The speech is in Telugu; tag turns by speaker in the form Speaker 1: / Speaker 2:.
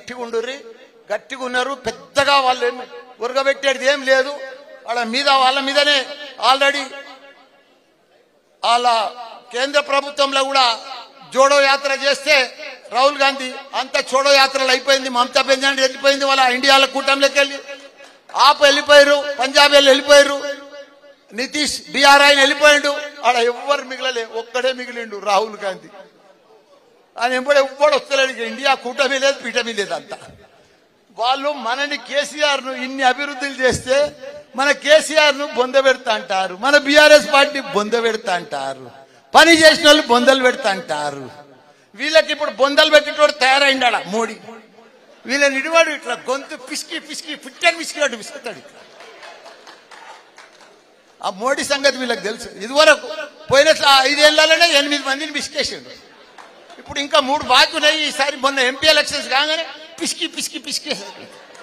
Speaker 1: గట్టిగా ఉండుర్రి గట్టిగా ఉన్నారు పెద్దగా వాళ్ళు ఏమి ఉరగబెట్టేది ఏం లేదు వాళ్ళ మీద వాళ్ళ మీదనే ఆల్రెడీ వాళ్ళ కేంద్ర ప్రభుత్వంలో కూడా జోడో యాత్ర చేస్తే రాహుల్ గాంధీ అంత చోడో యాత్రలు అయిపోయింది మమతా బెంజాని వెళ్ళిపోయింది వాళ్ళ ఇండియాల కూటమిలోకి వెళ్ళి ఆప్ వెళ్ళిపోయారు పంజాబ్ వెళ్ళి వెళ్ళిపోయారు నితీష్ బీఆర్ ఆయన వెళ్ళిపోయిండు ఆడ ఎవ్వరు మిగలలే ఒక్కడే మిగిలిండు రాహుల్ గాంధీ ఆయన ఎప్పుడు ఎవ్వడు వస్తలేడు ఇక ఇండియా కూటమి లేదు పీటమి లేదు అంతా వాళ్ళు మనని కేసీఆర్ ను ఇన్ని అభివృద్ధులు చేస్తే మన కేసీఆర్ ను బొంద పెడతా అంటారు మన బీఆర్ఎస్ పార్టీ బొంద పెడతా అంటారు పని చేసిన వాళ్ళు బొందలు పెడతా అంటారు వీళ్ళకి ఇప్పుడు బొందలు పెట్టేటోడు తయారైండాడ మోడీ వీళ్ళని ఇడివాడు ఇట్లా గొంతు పిసికి పిసికి పిట్టని పిసికినట్టు పిసుకుతాడు ఇట్లా ఆ మోడీ సంగతి వీళ్ళకి తెలుసు ఇదివరకు పోయిన స- ఐదేళ్లలోనే ఎనిమిది మందిని పిసికేసిండు ఇప్పుడు ఇంకా మూడు బాకీ ఉన్నాయి ఈసారి మొన్న ఎంపీ ఎలక్షన్స్ కాగానే పిసికి పిసికి పిసికేసారు